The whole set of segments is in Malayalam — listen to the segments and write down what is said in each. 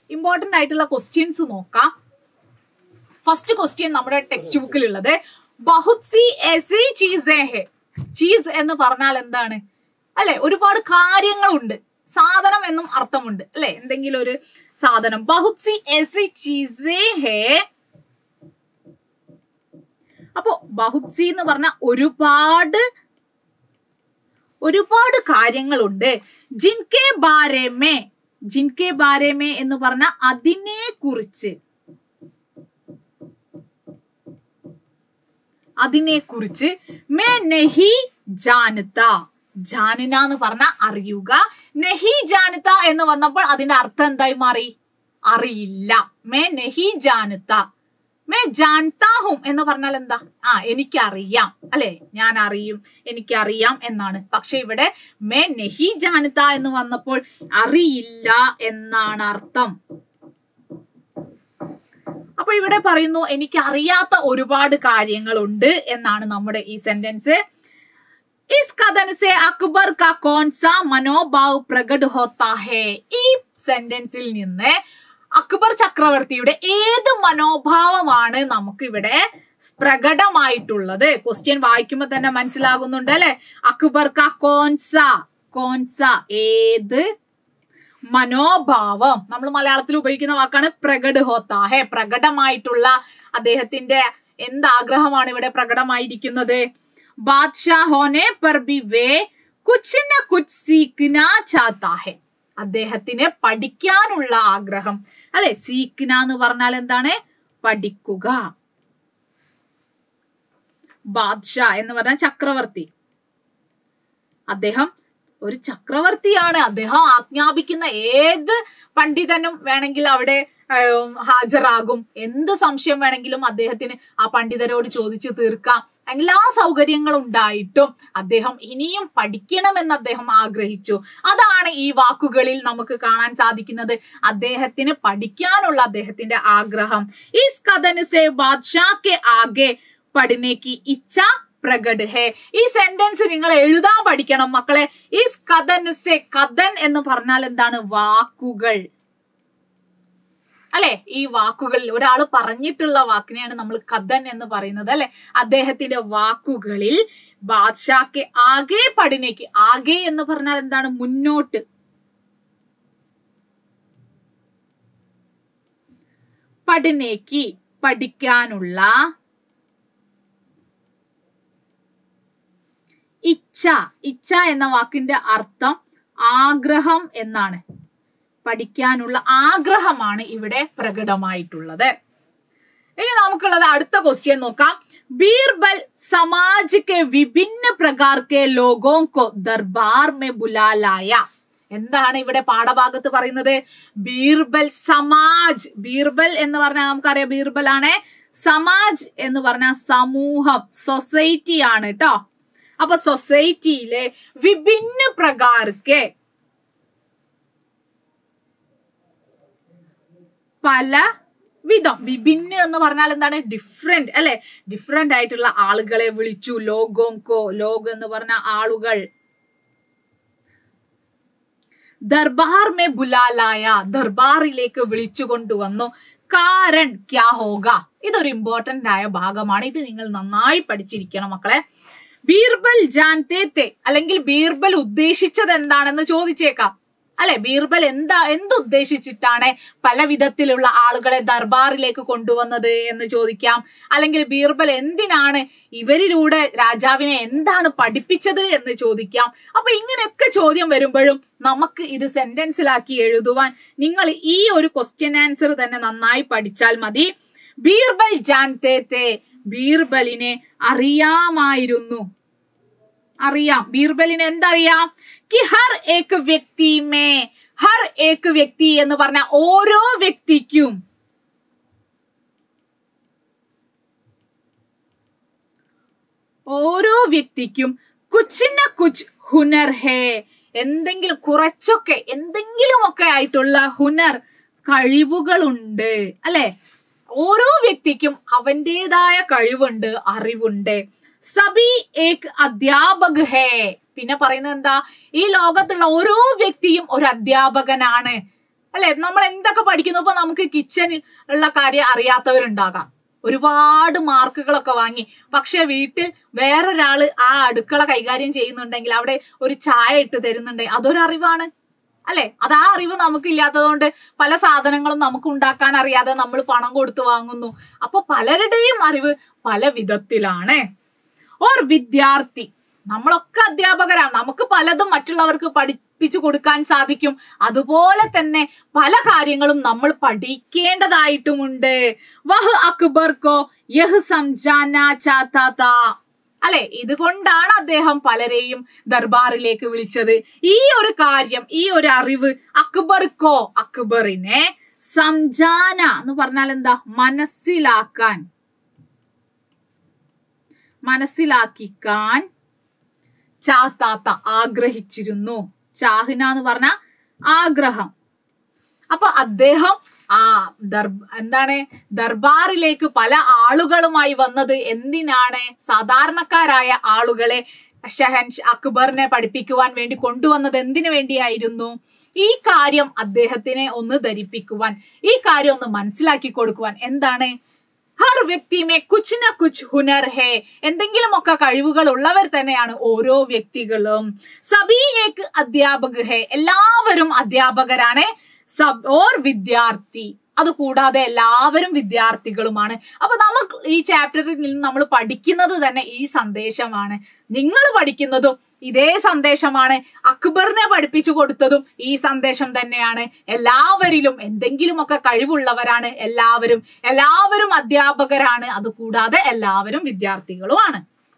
ഇമ്പോർട്ടന്റ് ആയിട്ടുള്ള ക്വസ്റ്റ്യൻസ് നോക്കാം ഫസ്റ്റ് ക്വസ്റ്റ്യൻ നമ്മുടെ ടെക്സ്റ്റ് ബുക്കിൽ ഉള്ളത് ബഹുത് സി എസി ചീസേ ഹെ ചീസ് എന്ന് പറഞ്ഞാൽ എന്താണ് അല്ലെ ഒരുപാട് കാര്യങ്ങളുണ്ട് സാധനം എന്നും അർത്ഥമുണ്ട് അല്ലെ എന്തെങ്കിലും ഒരു സാധനം ബഹുത് സി എസി ചീസേ ഹേ അപ്പോ ബഹുത് സി എന്ന് പറഞ്ഞ ഒരുപാട് ഒരുപാട് കാര്യങ്ങളുണ്ട് ജിൻകെ ബാരേമേ ജിൻകെ ബാരേമേ എന്ന് പറഞ്ഞ അതിനെ കുറിച്ച് അതിനെ കുറിച്ച് മേ നെഹി ജാനത ജാനിന എന്ന് പറഞ്ഞ അറിയുക നെഹി ജാനത എന്ന് വന്നപ്പോൾ അതിന്റെ അർത്ഥം എന്തായി മാറി അറിയില്ല മേ നെഹി ജാനത മേ ജാൻതാഹും എന്ന് പറഞ്ഞാൽ എന്താ ആ എനിക്കറിയാം അല്ലെ ഞാൻ അറിയും എനിക്കറിയാം എന്നാണ് പക്ഷെ ഇവിടെ മേ നെഹി ജാനത എന്ന് വന്നപ്പോൾ അറിയില്ല എന്നാണ് അർത്ഥം അപ്പൊ ഇവിടെ പറയുന്നു എനിക്ക് അറിയാത്ത ഒരുപാട് കാര്യങ്ങളുണ്ട് എന്നാണ് നമ്മുടെ ഈ സെന്റൻസ് ഇസ് കഥൻ സെ അക്ബർ കാ കോൺ സാ മനോഭാവ് പ്രകട് ഹോത്താ ഹേ ഈ സെന്റൻസിൽ നിന്ന് അക്ബർ ചക്രവർത്തിയുടെ ഏത് മനോഭാവമാണ് നമുക്ക് ഇവിടെ പ്രകടമായിട്ടുള്ളത് ക്വസ്റ്റ്യൻ വായിക്കുമ്പോ തന്നെ മനസ്സിലാകുന്നുണ്ട് അല്ലെ അക്ബർ കാ കോൺസ കോൺസ ഏത് മനോഭാവം നമ്മൾ മലയാളത്തിൽ ഉപയോഗിക്കുന്ന വാക്കാണ് പ്രകട് ഹോത്താഹെ പ്രകടമായിട്ടുള്ള അദ്ദേഹത്തിന്റെ എന്ത് ആഗ്രഹമാണ് ഇവിടെ പ്രകടമായിരിക്കുന്നത് ബാദ്ഷാ ഹോനെ പർ ബി വേ കുച്ച് ന കുച്ച് സീഖ്ന ചാത്താ ഹെ അദ്ദേഹത്തിന് പഠിക്കാനുള്ള ആഗ്രഹം അല്ലെ സീഖ്ന എന്ന് പറഞ്ഞാൽ എന്താണ് പഠിക്കുക ബാദ്ഷാ എന്ന് പറഞ്ഞാൽ ചക്രവർത്തി അദ്ദേഹം ഒരു ചക്രവർത്തിയാണ് അദ്ദേഹം ആജ്ഞാപിക്കുന്ന ഏത് പണ്ഡിതനും വേണമെങ്കിൽ അവിടെ ആം, ഹാജരാകും എന്ത് സംശയം വേണമെങ്കിലും അദ്ദേഹത്തിന് ആ പണ്ഡിതരോട് ചോദിച്ചു തീർക്കാം എല്ലാ സൗകര്യങ്ങളും ഉണ്ടായിട്ടും അദ്ദേഹം ഇനിയും പഠിക്കണമെന്ന് അദ്ദേഹം ആഗ്രഹിച്ചു അതാണ് ഈ വാക്കുകളിൽ നമുക്ക് കാണാൻ സാധിക്കുന്നത് അദ്ദേഹത്തിന് പഠിക്കാനുള്ള അദ്ദേഹത്തിന്റെ ആഗ്രഹം ഇസ് കഥന് സെ ബാദ്ഷാ കെ ആകെ പഠനേക്ക് ഇച്ഛ പ്രകട് ഹേ ഈ സെന്റൻസ് നിങ്ങൾ എഴുതാൻ പഠിക്കണം മക്കളെ ഇസ് കഥൻ സെ കഥൻ എന്ന് പറഞ്ഞാൽ എന്താണ് വാക്കുകൾ അല്ലെ ഈ വാക്കുകളിൽ ഒരാൾ പറഞ്ഞിട്ടുള്ള വാക്കിനെയാണ് നമ്മൾ കഥൻ എന്ന് പറയുന്നത് അല്ലെ അദ്ദേഹത്തിന്റെ വാക്കുകളിൽ ബാദ്ഷാക്ക് ആകെ പഠനയ്ക്ക് ആകെ എന്ന് പറഞ്ഞാൽ എന്താണ് മുന്നോട്ട് പഠനയ്ക്ക് പഠിക്കാനുള്ള ഇച്ഛ ഇച്ഛ എന്ന വാക്കിന്റെ അർത്ഥം ആഗ്രഹം എന്നാണ് പഠിക്കാനുള്ള ആഗ്രഹമാണ് ഇവിടെ പ്രകടമായിട്ടുള്ളത് ഇനി നമുക്കുള്ളത് അടുത്ത ക്വസ്റ്റ്യൻ നോക്കാം ബീർബൽ സമാജ് കെ വിഭിന്ന പ്രകാർ കെ ലോഗോ കോ ദർബാർ മെ ബുലാലായ എന്താണ് ഇവിടെ പാഠഭാഗത്ത് പറയുന്നത് ബീർബൽ സമാജ് ബീർബൽ എന്ന് പറഞ്ഞാൽ നമുക്കറിയാം ബീർബൽ ആണ് സമാജ് എന്ന് പറഞ്ഞാൽ സമൂഹം സൊസൈറ്റി ആണ് കേട്ടോ അപ്പൊ സൊസൈറ്റിയിലെ വിഭിന്ന പ്രകാർക്ക് പല വിധം വിഭിന്ന എന്ന് പറഞ്ഞാൽ എന്താണ് ഡിഫറെന്റ് അല്ലെ ഡിഫറെന്റ് ആയിട്ടുള്ള ആളുകളെ വിളിച്ചു ലോഗോങ്കോ ലോഗ് എന്ന് പറഞ്ഞ ആളുകൾ ദർബാർ മേ ബുലാലായ ദർബാറിലേക്ക് വിളിച്ചു കൊണ്ടുവന്നു കാരൺ ക്യാ ഹോഗ ഇതൊരു ഇമ്പോർട്ടന്റ് ആയ ഭാഗമാണ് ഇത് നിങ്ങൾ നന്നായി പഠിച്ചിരിക്കണം മക്കളെ ബീർബൽ ജാൻതേ തെ അല്ലെങ്കിൽ ബീർബൽ ഉദ്ദേശിച്ചത് എന്താണെന്ന് ചോദിച്ചേക്കാം അല്ലെ ബീർബൽ എന്താ എന്തുദ്ദേശിച്ചിട്ടാണ് പല വിധത്തിലുള്ള ആളുകളെ ദർബാറിലേക്ക് കൊണ്ടുവന്നത് എന്ന് ചോദിക്കാം അല്ലെങ്കിൽ ബീർബൽ എന്തിനാണ് ഇവരിലൂടെ രാജാവിനെ എന്താണ് പഠിപ്പിച്ചത് എന്ന് ചോദിക്കാം അപ്പൊ ഇങ്ങനെയൊക്കെ ചോദ്യം വരുമ്പോഴും നമുക്ക് ഇത് സെന്റൻസിലാക്കി എഴുതുവാൻ നിങ്ങൾ ഈ ഒരു ക്വസ്റ്റ്യൻ ആൻസർ തന്നെ നന്നായി പഠിച്ചാൽ മതി ബീർബൽ ജാൻതേ തേ ബീർബലിനെ അറിയാമായിരുന്നു അറിയാം ബീർബലിന് എന്തറിയാം കി ഹർ ഏക് വ്യക്തി മേ ഹർ ഏക് വ്യക്തി എന്ന് പറഞ്ഞ ഓരോ വ്യക്തിക്കും ഓരോ വ്യക്തിക്കും കുച്ചിന കുച്ച് ഹുനർ ഹേ എന്തെങ്കിലും കുറച്ചൊക്കെ എന്തെങ്കിലുമൊക്കെ ആയിട്ടുള്ള ഹുനർ കഴിവുകളുണ്ട് അല്ലെ ഓരോ വ്യക്തിക്കും അവന്റേതായ കഴിവുണ്ട് അറിവുണ്ട് സബി ഏക് അധ്യാപക് ഹേ പിന്നെ പറയുന്നത് എന്താ ഈ ലോകത്തുള്ള ഓരോ വ്യക്തിയും ഒരു അധ്യാപകനാണ് അല്ലെ നമ്മൾ എന്തൊക്കെ പഠിക്കുന്നു ഇപ്പൊ നമുക്ക് കിച്ചണിൽ ഉള്ള കാര്യം അറിയാത്തവരുണ്ടാകാം ഒരുപാട് മാർക്കുകളൊക്കെ വാങ്ങി പക്ഷെ വീട്ടിൽ വേറൊരാള് ആ അടുക്കള കൈകാര്യം ചെയ്യുന്നുണ്ടെങ്കിൽ അവിടെ ഒരു ചായ ഇട്ട് തരുന്നുണ്ടെങ്കിൽ അതൊരു അറിവാണ് അല്ലെ അത് ആ അറിവ് നമുക്ക് ഇല്ലാത്തതുകൊണ്ട് പല സാധനങ്ങളും നമുക്ക് ഉണ്ടാക്കാൻ അറിയാതെ നമ്മൾ പണം കൊടുത്ത് വാങ്ങുന്നു അപ്പൊ പലരുടെയും അറിവ് പല വിധത്തിലാണ് ഓർ വിദ്യാർത്ഥി നമ്മളൊക്കെ അധ്യാപകരാണ് നമുക്ക് പലതും മറ്റുള്ളവർക്ക് പഠിപ്പിച്ചു കൊടുക്കാൻ സാധിക്കും അതുപോലെ തന്നെ പല കാര്യങ്ങളും നമ്മൾ പഠിക്കേണ്ടതായിട്ടുമുണ്ട് വഹ് അക്ബർക്കോ യഹ് സംജാന ചാത്താത്ത അല്ലെ ഇതുകൊണ്ടാണ് അദ്ദേഹം പലരെയും ദർബാറിലേക്ക് വിളിച്ചത് ഈ ഒരു കാര്യം ഈ ഒരു അറിവ് അക്ബർക്കോ അക്ബറിനെ സംജാന എന്ന് പറഞ്ഞാൽ എന്താ മനസ്സിലാക്കാൻ മനസ്സിലാക്കിക്കാൻ ചാത്താത്ത ആഗ്രഹിച്ചിരുന്നു ചാഹിന എന്ന് പറഞ്ഞ ആഗ്രഹം അപ്പൊ അദ്ദേഹം ആ ദർ എന്താണ് ദർബാറിലേക്ക് പല ആളുകളുമായി വന്നത് എന്തിനാണ് സാധാരണക്കാരായ ആളുകളെ ഷഹൻ അക്ബറിനെ പഠിപ്പിക്കുവാൻ വേണ്ടി കൊണ്ടുവന്നത് എന്തിനു വേണ്ടിയായിരുന്നു ഈ കാര്യം അദ്ദേഹത്തിനെ ഒന്ന് ധരിപ്പിക്കുവാൻ ഈ കാര്യം ഒന്ന് മനസ്സിലാക്കി കൊടുക്കുവാൻ എന്താണ് ഹർ വ്യക്തി മേ കുച്ച് ന കുച്ച് ഹുനർ ഹേ എന്തെങ്കിലുമൊക്കെ കഴിവുകൾ ഉള്ളവർ തന്നെയാണ് ഓരോ വ്യക്തികളും സബി ഏക്ക് അധ്യാപക ഹേ എല്ലാവരും അധ്യാപകരാണ് സബ് ഓർ വിദ്യാർത്ഥി അത് കൂടാതെ എല്ലാവരും വിദ്യാർത്ഥികളുമാണ് അപ്പൊ നമുക്ക് ഈ ചാപ്റ്ററിൽ നിന്ന് നമ്മൾ പഠിക്കുന്നത് തന്നെ ഈ സന്ദേശമാണ് നിങ്ങൾ പഠിക്കുന്നതും ഇതേ സന്ദേശമാണ് അക്ബറിനെ പഠിപ്പിച്ചു കൊടുത്തതും ഈ സന്ദേശം തന്നെയാണ് എല്ലാവരിലും എന്തെങ്കിലുമൊക്കെ കഴിവുള്ളവരാണ് എല്ലാവരും എല്ലാവരും അധ്യാപകരാണ് അത് കൂടാതെ എല്ലാവരും വിദ്യാർത്ഥികളുമാണ്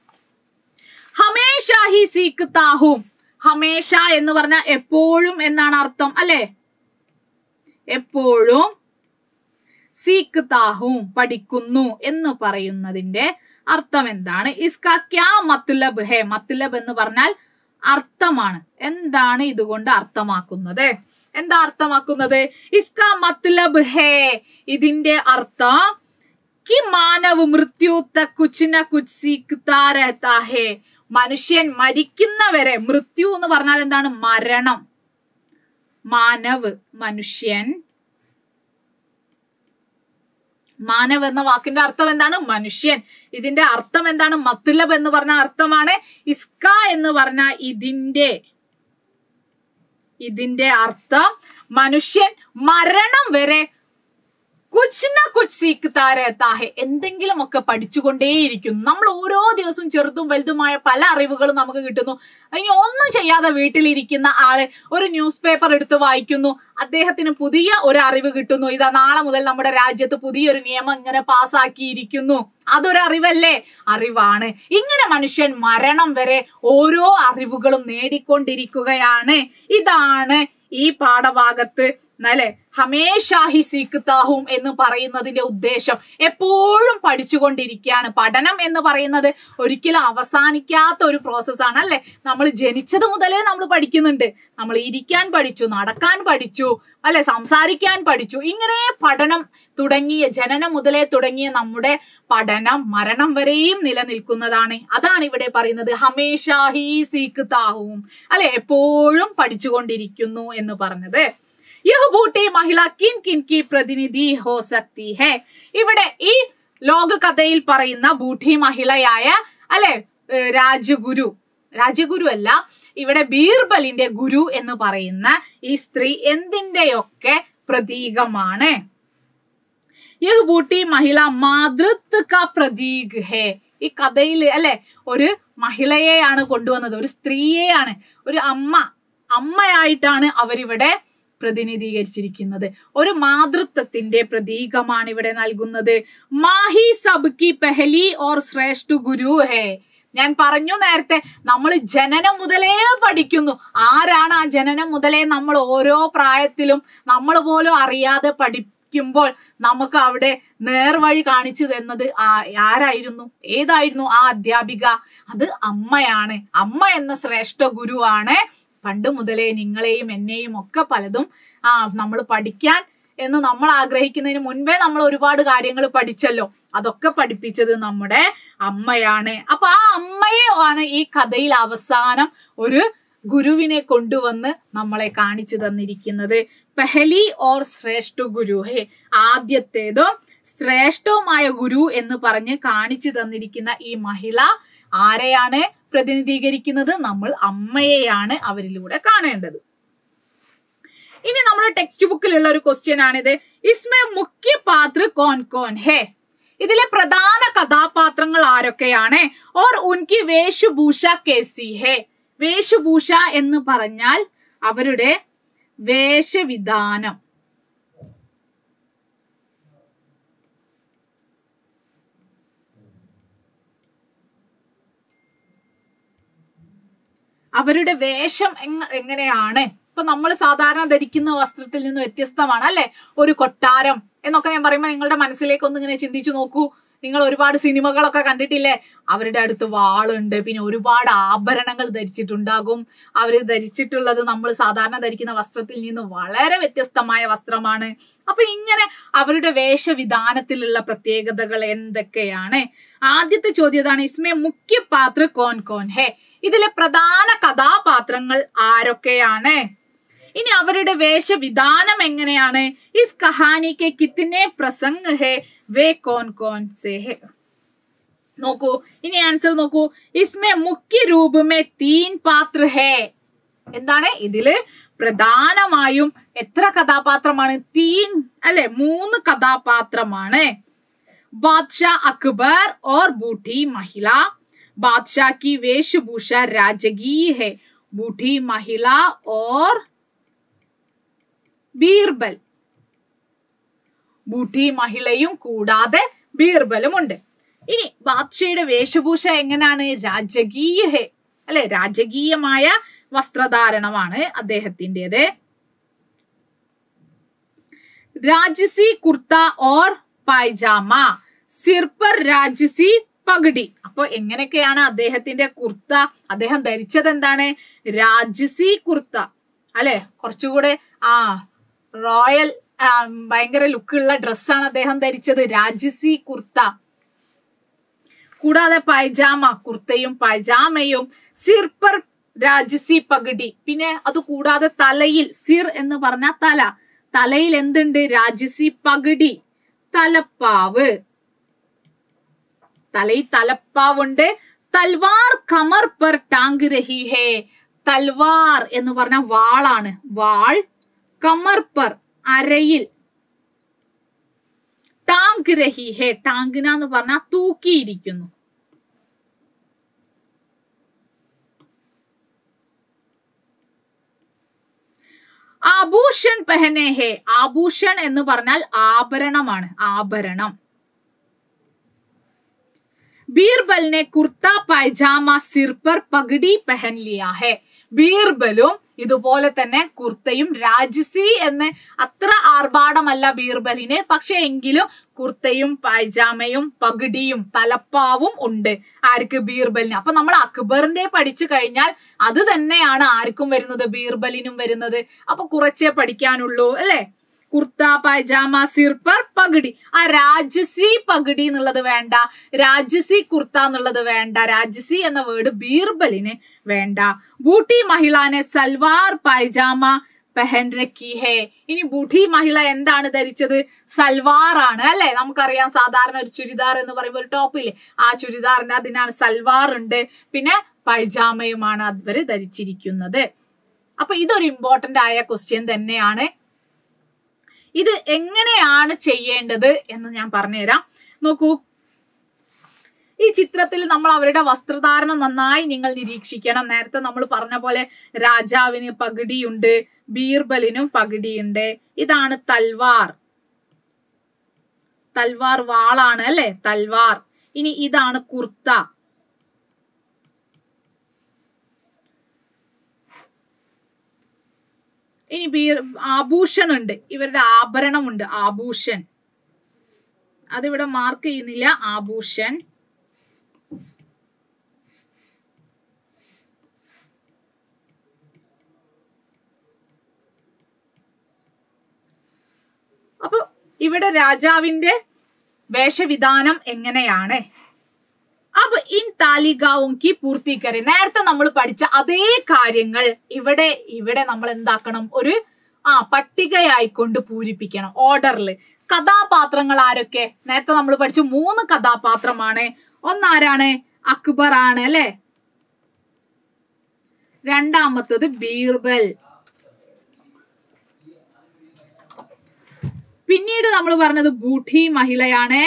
ഹമേഷ ഹി സീക്ക് താഹും ഹമേഷ എന്ന് പറഞ്ഞാൽ എപ്പോഴും എന്നാണ് അർത്ഥം അല്ലെ എപ്പോഴും സീക്ക് താഹും പഠിക്കുന്നു എന്ന് പറയുന്നതിന്റെ അർത്ഥം എന്താണ് ഇസ്ക ക്യാ മത്ലബ് ഹേ മത്ലബ് എന്ന് പറഞ്ഞാൽ അർത്ഥമാണ് എന്താണ് ഇതുകൊണ്ട് അർത്ഥമാക്കുന്നത് എന്താ അർത്ഥമാക്കുന്നത് ഇസ്ക മത്ലബ് ഹേ ഇതിന്റെ അർത്ഥം कि मानव मृत्यु तक कुछ न कुछ सीखता रहता है മനുഷ്യൻ മരിക്കുന്നവരെ മൃത്യു എന്ന് പറഞ്ഞാൽ എന്താണ് മരണം മാനവ് മനുഷ്യൻ മാനവ് എന്ന വാക്കിന്റെ അർത്ഥം എന്താണ് മനുഷ്യൻ ഇതിന്റെ അർത്ഥം എന്താണ് മത്തുലബ് എന്ന് പറഞ്ഞ അർത്ഥമാണ് ഇസ്ക എന്ന് പറഞ്ഞ ഇതിന്റെ ഇതിന്റെ അർത്ഥം മനുഷ്യൻ മരണം വരെ കുച്ച് ന കുച്ച് സീക്ക്താ രഹത്താ ഹെ എന്തെങ്കിലുമൊക്കെ പഠിച്ചുകൊണ്ടേയിരിക്കുന്നു നമ്മൾ ഓരോ ദിവസവും ചെറുതും വലുതുമായ പല അറിവുകളും നമുക്ക് കിട്ടുന്നു ഇനി ഒന്നും ചെയ്യാതെ വീട്ടിലിരിക്കുന്ന ആള് ഒരു ന്യൂസ് പേപ്പർ എടുത്ത് വായിക്കുന്നു അദ്ദേഹത്തിന് പുതിയ ഒരു അറിവ് കിട്ടുന്നു ഇതാ നാളെ മുതൽ നമ്മുടെ രാജ്യത്ത് പുതിയൊരു നിയമം ഇങ്ങനെ പാസ്സാക്കിയിരിക്കുന്നു അതൊരു അറിവല്ലേ അറിവാണ് ഇങ്ങനെ മനുഷ്യൻ മരണം വരെ ഓരോ അറിവുകളും നേടിക്കൊണ്ടിരിക്കുകയാണ് ഇതാണ് ഈ പാഠഭാഗത്ത് അല്ലെ ഹമേഷാഹി സീക്താഹും എന്ന് പറയുന്നതിന്റെ ഉദ്ദേശം എപ്പോഴും പഠിച്ചുകൊണ്ടിരിക്കുകയാണ് പഠനം എന്ന് പറയുന്നത് ഒരിക്കലും അവസാനിക്കാത്ത ഒരു പ്രോസസ്സാണ് അല്ലെ നമ്മൾ ജനിച്ചത് മുതലേ നമ്മൾ പഠിക്കുന്നുണ്ട് നമ്മൾ ഇരിക്കാൻ പഠിച്ചു നടക്കാൻ പഠിച്ചു അല്ലെ സംസാരിക്കാൻ പഠിച്ചു ഇങ്ങനെ പഠനം തുടങ്ങിയ ജനനം മുതലേ തുടങ്ങിയ നമ്മുടെ പഠനം മരണം വരെയും നിലനിൽക്കുന്നതാണ് അതാണ് ഇവിടെ പറയുന്നത് ഹമേഷാഹി സീക്താഹും അല്ലെ എപ്പോഴും പഠിച്ചുകൊണ്ടിരിക്കുന്നു എന്ന് പറഞ്ഞത് യഹ് ബൂട്ടി മഹിള കിൻ കിൻ കി പ്രതിനിധി ഹോ സക്തി ഹെ ഇവിടെ ഈ ലോകകഥയിൽ പറയുന്ന ബൂട്ടി മഹിളയായ അല്ലെ ഏഹ് രാജഗുരു രാജഗുരു അല്ല ഇവിടെ ബീർബലിന്റെ ഗുരു എന്ന് പറയുന്ന ഈ സ്ത്രീ എന്തിന്റെയൊക്കെ പ്രതീകമാണ് യഹ് ബൂട്ടി മഹിള മാതൃത്വ ക പ്രതീക് ഹേ ഈ കഥയിൽ അല്ലെ ഒരു മഹിളയെയാണ് കൊണ്ടുവന്നത് ഒരു സ്ത്രീയെയാണ് ഒരു അമ്മ അമ്മയായിട്ടാണ് അവരിവിടെ പ്രതിനിധീകരിച്ചിരിക്കുന്നത് ഒരു മാതൃത്വത്തിന്റെ പ്രതീകമാണ് ഇവിടെ നൽകുന്നത് മാഹി സബ് കി പെഹലി ഓർ ശ്രേഷ്ഠ ഗുരു ഹേ ഞാൻ പറഞ്ഞു നേരത്തെ നമ്മൾ ജനനം മുതലേ പഠിക്കുന്നു ആരാണ് ആ ജനനം മുതലേ നമ്മൾ ഓരോ പ്രായത്തിലും നമ്മൾ പോലും അറിയാതെ പഠിക്കുമ്പോൾ നമുക്ക് അവിടെ നേർവഴി കാണിച്ചു തന്നത് ആ- ആരായിരുന്നു ഏതായിരുന്നു ആ അധ്യാപിക അത് അമ്മയാണ് അമ്മ എന്ന ശ്രേഷ്ഠ ഗുരുവാണ് പണ്ട് മുതലേ നിങ്ങളെയും എന്നെയും ഒക്കെ പലതും ആ നമ്മൾ പഠിക്കാൻ എന്ന് നമ്മൾ ആഗ്രഹിക്കുന്നതിന് മുൻപേ നമ്മൾ ഒരുപാട് കാര്യങ്ങൾ പഠിച്ചല്ലോ അതൊക്കെ പഠിപ്പിച്ചത് നമ്മുടെ അമ്മയാണ് അപ്പൊ ആ അമ്മയെ ആണ് ഈ കഥയിൽ അവസാനം ഒരു ഗുരുവിനെ കൊണ്ടുവന്ന് നമ്മളെ കാണിച്ചു തന്നിരിക്കുന്നത് പെഹലി ഓർ ശ്രേഷ്ഠ ഗുരു ഹേ ആദ്യത്തേതും ശ്രേഷ്ഠവുമായ ഗുരു എന്ന് പറഞ്ഞ് കാണിച്ചു തന്നിരിക്കുന്ന ഈ മഹിള ആരെയാണ് പ്രതിനിധീകരിക്കുന്നത് നമ്മൾ അമ്മയെയാണ് അവരിലൂടെ കാണേണ്ടത് ഇനി നമ്മുടെ ടെക്സ്റ്റ് ബുക്കിലുള്ള ഒരു ക്വസ്റ്റ്യൻ ആണിത് ഇസ്മേ മുഖ്യ പാത്ര കോൻ കോൻ ഹേ ഇതിലെ പ്രധാന കഥാപാത്രങ്ങൾ ആരൊക്കെയാണ് ഓർ ഉൻകി വേഷഭൂഷ കേസി ഹേ വേഷഭൂഷ എന്ന് പറഞ്ഞാൽ അവരുടെ വേഷവിധാനം അവരുടെ വേഷം എങ്ങ- എങ്ങനെയാണ് ഇപ്പൊ നമ്മൾ സാധാരണ ധരിക്കുന്ന വസ്ത്രത്തിൽ നിന്ന് വ്യത്യസ്തമാണ് അല്ലെ ഒരു കൊട്ടാരം എന്നൊക്കെ ഞാൻ പറയുമ്പോൾ നിങ്ങളുടെ മനസ്സിലേക്ക് ഒന്ന് ഇങ്ങനെ ചിന്തിച്ചു നോക്കൂ നിങ്ങൾ ഒരുപാട് സിനിമകളൊക്കെ കണ്ടിട്ടില്ലേ അവരുടെ അടുത്ത് വാളുണ്ട് പിന്നെ ഒരുപാട് ആഭരണങ്ങൾ ധരിച്ചിട്ടുണ്ടാകും അവർ ധരിച്ചിട്ടുള്ളത് നമ്മൾ സാധാരണ ധരിക്കുന്ന വസ്ത്രത്തിൽ നിന്ന് വളരെ വ്യത്യസ്തമായ വസ്ത്രമാണ് അപ്പൊ ഇങ്ങനെ അവരുടെ വേഷവിധാനത്തിലുള്ള പ്രത്യേകതകൾ എന്തൊക്കെയാണ് ആദ്യത്തെ ചോദ്യതാണ് ഇസ്മേ മുഖ്യ പാത്ര കോൻ കോൻ ഹേ ഇതിലെ പ്രധാന കഥാപാത്രങ്ങൾ ആരൊക്കെയാണ് ഇനി അവരുടെ വേഷവിധാനം എങ്ങനെയാണ് ഇസ് കഹാനിക്ക് കിത്തിനെ പ്രസംഗ് ഹേ വേ കോൻ കോൻ സേ ഹേ നോക്കൂ ഇനി ആൻസർ നോക്കൂ ഇസ്മേ മുഖ്യ രൂപ മേ തീൻ പാത്ര ഹേ എന്താണ് ഇതില് പ്രധാനമായും എത്ര കഥാപാത്രമാണ് തീൻ അല്ലെ മൂന്ന് കഥാപാത്രമാണ് बादशाह अकबर और बूढ़ी महिला बादशाह की वेशभूषा राजकीय है बूढ़ी महिला और ബീർബൽ ബൂട്ടി മഹിളയും കൂടാതെ ബീർബലും ഉണ്ട് ഇനി ബാദ്ഷയുടെ വേഷഭൂഷ എങ്ങനെയാണ് രാജകീയ ഹേ അല്ലെ രാജകീയമായ വസ്ത്രധാരണമാണ് അദ്ദേഹത്തിൻ്റെത് രാജസി കുർത്ത ഓർ പൈജാമ സിർപ്പർ രാജസി പഗടി അപ്പൊ എങ്ങനെയൊക്കെയാണ് അദ്ദേഹത്തിന്റെ കുർത്ത അദ്ദേഹം ധരിച്ചത് എന്താണ് രാജസി കുർത്ത അല്ലെ കുറച്ചുകൂടെ ആ റോയൽ ആ, ഭയങ്കര ലുക്കുള്ള ഡ്രസ്സാണ് അദ്ദേഹം ധരിച്ചത് രാജസി കുർത്ത കൂടാതെ പൈജാമ കുർത്തയും പൈജാമയും സിർപ്പർ രാജസി പഗടി പിന്നെ അത് കൂടാതെ തലയിൽ സിർ എന്ന് പറഞ്ഞ തല തലയിൽ എന്തുണ്ട് രാജസി പഗടി തലപ്പാവ് തലയിൽ തലപ്പാവുണ്ട് തൽവാർ കമർ പർ ടാങ്ക് രഹി ഹേ തൽവാർ എന്ന് പറഞ്ഞ വാളാണ് വാൾ കമർ പർ അരയിൽ ടാങ്ക് രഹി ഹേ ടാങ്കിന എന്ന് പറഞ്ഞാൽ തൂക്കിയിരിക്കുന്നു ആഭൂഷൺ പെഹനെ ഹേ ആഭൂഷൺ എന്ന് പറഞ്ഞാൽ ആഭരണമാണ് ആഭരണം ബീർബൽ ने കുർത്ത പൈജാമ സിർ पर പഗടി പെഹൻ ലിയാ ഹെ ബീർബലും ഇതുപോലെ തന്നെ കുർത്തയും രാജസി എന്ന് അത്ര ആർഭാടമല്ല ബീർബലിന് പക്ഷെ എങ്കിലും കുർത്തയും പൈജാമയും പഗടിയും തലപ്പാവും ഉണ്ട് ആർക്ക് ബീർബലിന് അപ്പൊ നമ്മൾ അക്ബറിന്റെ പഠിച്ചു കഴിഞ്ഞാൽ അത് തന്നെയാണ് ആർക്കും വരുന്നത് ബീർബലിനും വരുന്നത് അപ്പൊ കുറച്ചേ പഠിക്കാനുള്ളൂ അല്ലേ കുർത്ത പൈജാമ സിർപ്പർ പഗടി ആ രാജസി പഗടി എന്നുള്ളത് വേണ്ട രാജസി കുർത്ത എന്നുള്ളത് വേണ്ട രാജസി എന്ന വേർഡ് ബീർബലിന് വേണ്ട ബൂട്ടി മഹിളാനെ സൽവാർ പൈജാമ പെഹൻ രക്കി ഹേ ഇനി ബൂട്ടി മഹിള എന്താണ് ധരിച്ചത് സൽവാർ ആണ് അല്ലെ നമുക്കറിയാം സാധാരണ ഒരു ചുരിദാർ എന്ന് പറയുമ്പോൾ ഒരു ടോപ്പില്ലേ ആ ചുരിദാറിന്റെ അതിനാണ് സൽവാർ ഉണ്ട് പിന്നെ പൈജാമയുമാണ് അവര് ധരിച്ചിരിക്കുന്നത് അപ്പൊ ഇതൊരു ഇമ്പോർട്ടന്റ് ആയ ക്വസ്റ്റ്യൻ തന്നെയാണ് ഇത് എങ്ങനെയാണ് ചെയ്യേണ്ടത് എന്ന് ഞാൻ പറഞ്ഞുതരാം നോക്കൂ ഈ ചിത്രത്തിൽ നമ്മൾ അവരുടെ വസ്ത്രധാരണം നന്നായി നിങ്ങൾ നിരീക്ഷിക്കണം നേരത്തെ നമ്മൾ പറഞ്ഞ പോലെ രാജാവിന് പകിടിയുണ്ട് ബീർബലിനും പകിടിയുണ്ട് ഇതാണ് തൽവാർ തൽവാർ വാളാണ് അല്ലെ തൽവാർ ഇനി ഇതാണ് കുർത്ത ഇനി ബീർ ആഭൂഷൺ ഉണ്ട് ഇവരുടെ ആഭരണമുണ്ട് ആഭൂഷൺ അതിവിടെ മാർക്ക് ചെയ്യുന്നില്ല ആഭൂഷൺ അപ്പൊ ഇവിടെ രാജാവിന്റെ വേഷവിധാനം എങ്ങനെയാണ് അപ്പൊ ഇൻ താലികാവും കി പൂർത്തീകരി നേരത്തെ നമ്മൾ പഠിച്ച അതേ കാര്യങ്ങൾ ഇവിടെ ഇവിടെ നമ്മൾ എന്താക്കണം ഒരു ആ പട്ടികയായിക്കൊണ്ട് പൂരിപ്പിക്കണം ഓർഡറിൽ കഥാപാത്രങ്ങൾ ആരൊക്കെ നേരത്തെ നമ്മൾ പഠിച്ചു മൂന്ന് കഥാപാത്രമാണ് ഒന്നാരാണ് അക്ബർ ആണ് അല്ലെ രണ്ടാമത്തത് ബീർബൽ പിന്നീട് നമ്മൾ പറഞ്ഞത് ബൂഠി മഹിളയാണ്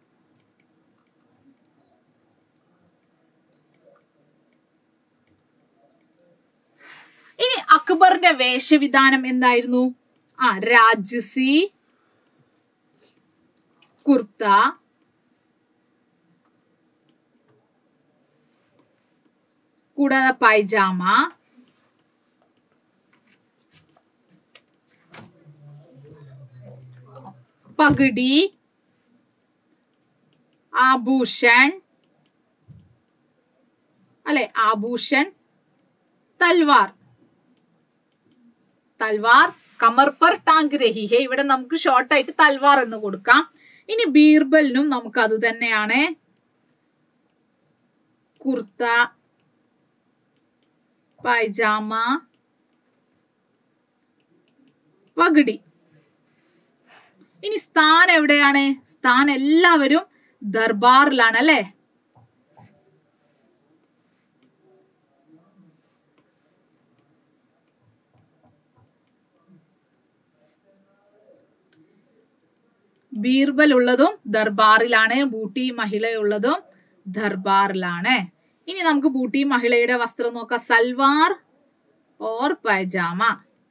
ഇനി അക്ബറിന്റെ വേഷവിധാനം എന്തായിരുന്നു ആ രാജസി കുർത്ത കൂടാതെ പൈജാമ പഗടി ആഭൂഷൺ അല്ലെ ആഭൂഷൺ തൽവാർ തൽവാർ കമർ പർ ടാങ്ക് രഹി ഹെ ഇവിടെ നമുക്ക് ഷോർട്ട് ആയിട്ട് തൽവാർ എന്ന് കൊടുക്കാം ഇനി ബീർബലിനും നമുക്ക് അത് തന്നെയാണ് കുർത്ത പൈജാമ പഗടി ഇനി സ്ഥാൻ എവിടെയാണ് സ്ഥാൻ എല്ലാവരും ദർബാറിലാണ് അല്ലെ ബീർബൽ ഉള്ളതും ദർബാറിലാണ് ബൂട്ടി മഹിളയുള്ളതും ദർബാറിലാണ് ഇനി നമുക്ക് ബൂട്ടി മഹിളയുടെ വസ്ത്രം നോക്കാം സൽവാർ ഓർ പൈജാമ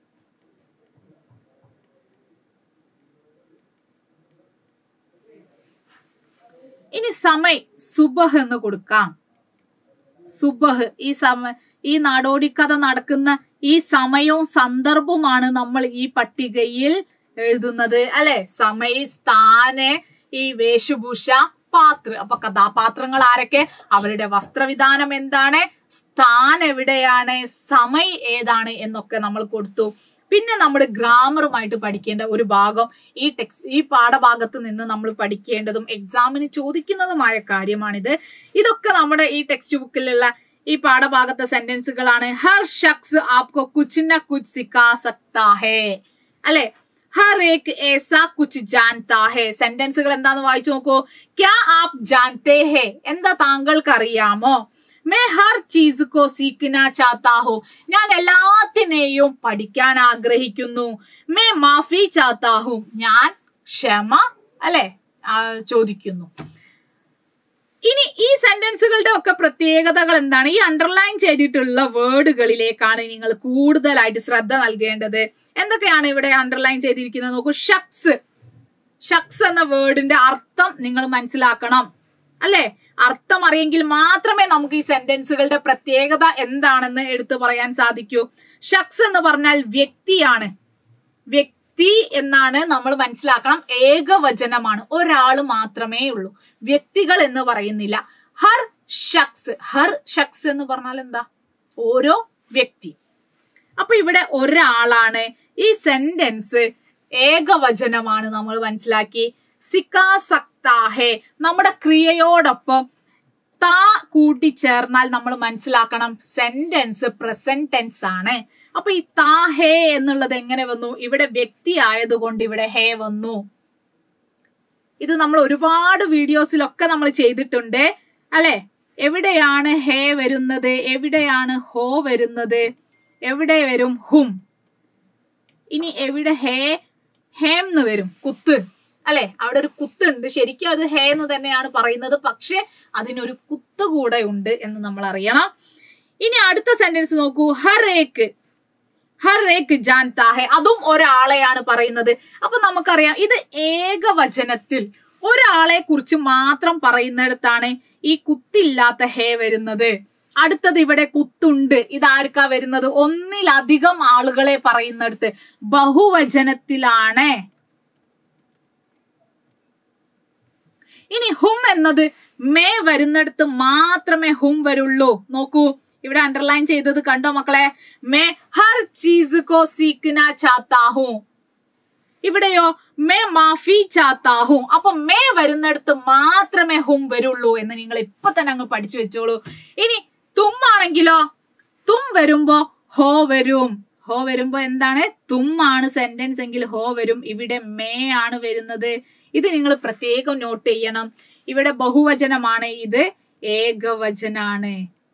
ഇനി സമയ് സുബഹ് എന്ന് കൊടുക്കാം സുബഹ് ഈ സമ ഈ നാടോടിക്കഥ നടക്കുന്ന ഈ സമയവും സന്ദർഭവുമാണ് നമ്മൾ ഈ പട്ടികയിൽ എഴുതുന്നത് അല്ലെ സമയ സ്ഥാന് ഈ വേഷഭൂഷ പാത്ര അപ്പൊ കഥാപാത്രങ്ങൾ ആരൊക്കെ അവരുടെ വസ്ത്രവിധാനം എന്താണ് സ്ഥാൻ എവിടെയാണ് സമയ് ഏതാണ് എന്നൊക്കെ നമ്മൾ കൊടുത്തു പിന്നെ നമ്മൾ ഗ്രാമറുമായിട്ട് പഠിക്കേണ്ട ഒരു ഭാഗം ഈ ടെക്സ്റ്റ് ഈ പാഠഭാഗത്ത് നിന്ന് നമ്മൾ പഠിക്കേണ്ടതും എക്സാമിന് ചോദിക്കുന്നതുമായ കാര്യമാണിത് ഇതൊക്കെ നമ്മുടെ ഈ ടെക്സ്റ്റ് ബുക്കിലുള്ള ഈ പാഠഭാഗത്തെ സെന്റൻസുകളാണ് ഹർ ഷഖ്സ് ആപ്കോ കുച്ച് ന കുച്ച് സിക്കാ സക്താ ഹേ അല്ലെ ഹർ ഏക് ഏസാ കുച്ച് ജാൻതാ ഹേ സെന്റൻസുകൾ എന്താന്ന് വായിച്ചു നോക്കൂ ക്യാ ആപ് ജാൻതേ ഹേ എന്താ താങ്കൾക്ക് അറിയാമോ മേ ഹർ ചീസ് കോ സീഖന ചാത്താ ഹോ ഞാൻ എല്ലാത്തിനെയും പഠിക്കാൻ ആഗ്രഹിക്കുന്നു മേ മാഫി ചാത്താ ഹൂ ഞാൻ ക്ഷമ അല്ലെ ആ, ചോദിക്കുന്നു ഇനി ഈ സെന്റൻസുകളുടെ ഒക്കെ പ്രത്യേകതകൾ എന്താണ് ഈ അണ്ടർലൈൻ ചെയ്തിട്ടുള്ള വേർഡുകളിലേക്കാണ് നിങ്ങൾ കൂടുതലായിട്ട് ശ്രദ്ധ നൽകേണ്ടത് എന്തൊക്കെയാണ് ഇവിടെ അണ്ടർലൈൻ ചെയ്തിരിക്കുന്നത് നോക്കൂ ഷക്സ് ഷക്സ് എന്ന വേർഡിന്റെ അർത്ഥം നിങ്ങൾ മനസ്സിലാക്കണം അല്ലെ അർത്ഥം അറിയെങ്കിൽ മാത്രമേ നമുക്ക് ഈ സെന്റൻസുകളുടെ പ്രത്യേകത എന്താണെന്ന് എടുത്തു പറയാൻ സാധിക്കൂ ഷക്സ് എന്ന് പറഞ്ഞാൽ വ്യക്തിയാണ് വ്യക്തി എന്നാണ് നമ്മൾ മനസ്സിലാക്കണം ഏകവചനമാണ് ഒരാൾ മാത്രമേ ഉള്ളൂ വ്യക്തികൾ എന്ന് പറയുന്നില്ല ഹർ ഷക്സ് ഹർ ഷക്സ് എന്ന് പറഞ്ഞാൽ എന്താ ഓരോ വ്യക്തി അപ്പൊ ഇവിടെ ഒരാളാണ് ഈ സെന്റൻസ് ഏകവചനമാണ് നമ്മൾ മനസ്സിലാക്കി സിക്കാസക്താഹെ നമ്മുടെ ക്രിയയോടൊപ്പം താ കൂട്ടിച്ചേർന്നാൽ നമ്മൾ മനസ്സിലാക്കണം സെന്റൻസ് പ്രസന്റ് ടെൻസ് ആണ് അപ്പൊ ഈ താ ഹേ എന്നുള്ളത് എങ്ങനെ വന്നു ഇവിടെ വ്യക്തി ആയതുകൊണ്ട് ഇവിടെ ഹേ വന്നു ഇത് നമ്മൾ ഒരുപാട് വീഡിയോസിലൊക്കെ നമ്മൾ ചെയ്തിട്ടുണ്ട് അല്ലെ എവിടെയാണ് ഹേ വരുന്നത് എവിടെയാണ് ഹോ വരുന്നത് എവിടെ വരും ഹും ഇനി എവിടെ ഹേ ഹേം എന്ന് വരും കുത്ത് അല്ലെ അവിടെ ഒരു കുത്തുണ്ട് ശരിക്കും അത് ഹേ എന്ന് തന്നെയാണ് പറയുന്നത് പക്ഷെ അതിനൊരു കുത്ത് കൂടെ ഉണ്ട് എന്ന് നമ്മൾ അറിയണം ഇനി അടുത്ത സെന്റൻസ് നോക്കൂ ഹർ ഏക്ക് ഹർ ഏക്ക് ജാൻതാ ഹെ അതും ഒരാളെയാണ് പറയുന്നത് അപ്പൊ നമുക്കറിയാം ഇത് ഏകവചനത്തിൽ ഒരാളെ കുറിച്ച് മാത്രം പറയുന്നിടത്താണ് ഈ കുത്തില്ലാത്ത ഹേ വരുന്നത് അടുത്തത് ഇവിടെ കുത്തുണ്ട് ഇതാർക്കാ വരുന്നത് ഒന്നിലധികം ആളുകളെ പറയുന്നിടത്ത് ബഹുവചനത്തിലാണ് ഇനി ഹും എന്നത് മേ വരുന്നിടത്ത് മാത്രമേ ഹും വരുള്ളൂ നോക്കൂ ഇവിടെ അണ്ടർലൈൻ ചെയ്തത് കണ്ടോ മക്കളെ മേ ഹർ ചീസ് കോ സീഖന ചാത്താ ഹൂ ഇവിടെയോ മേ മാഫി ചാത്താ ഹൂ അപ്പൊ മേ വരുന്നിടത്ത് മാത്രമേ ഹും വരുള്ളൂ എന്ന് നിങ്ങൾ ഇപ്പൊ തന്നെ അങ്ങ് പഠിച്ചു വെച്ചോളൂ ഇനി തും ആണെങ്കിലോ തും വരുമ്പോ ഹോ വരും ഹോ വരുമ്പോ എന്താണ് തും ആണ് സെന്റൻസ് എങ്കിൽ ഹോ വരും ഇവിടെ മേ ആണ് വരുന്നത് ഇത് നിങ്ങൾ പ്രത്യേകം നോട്ട് ചെയ്യണം ഇവിടെ ബഹുവചനമാണ് ഇത് ഏകവചനാണ്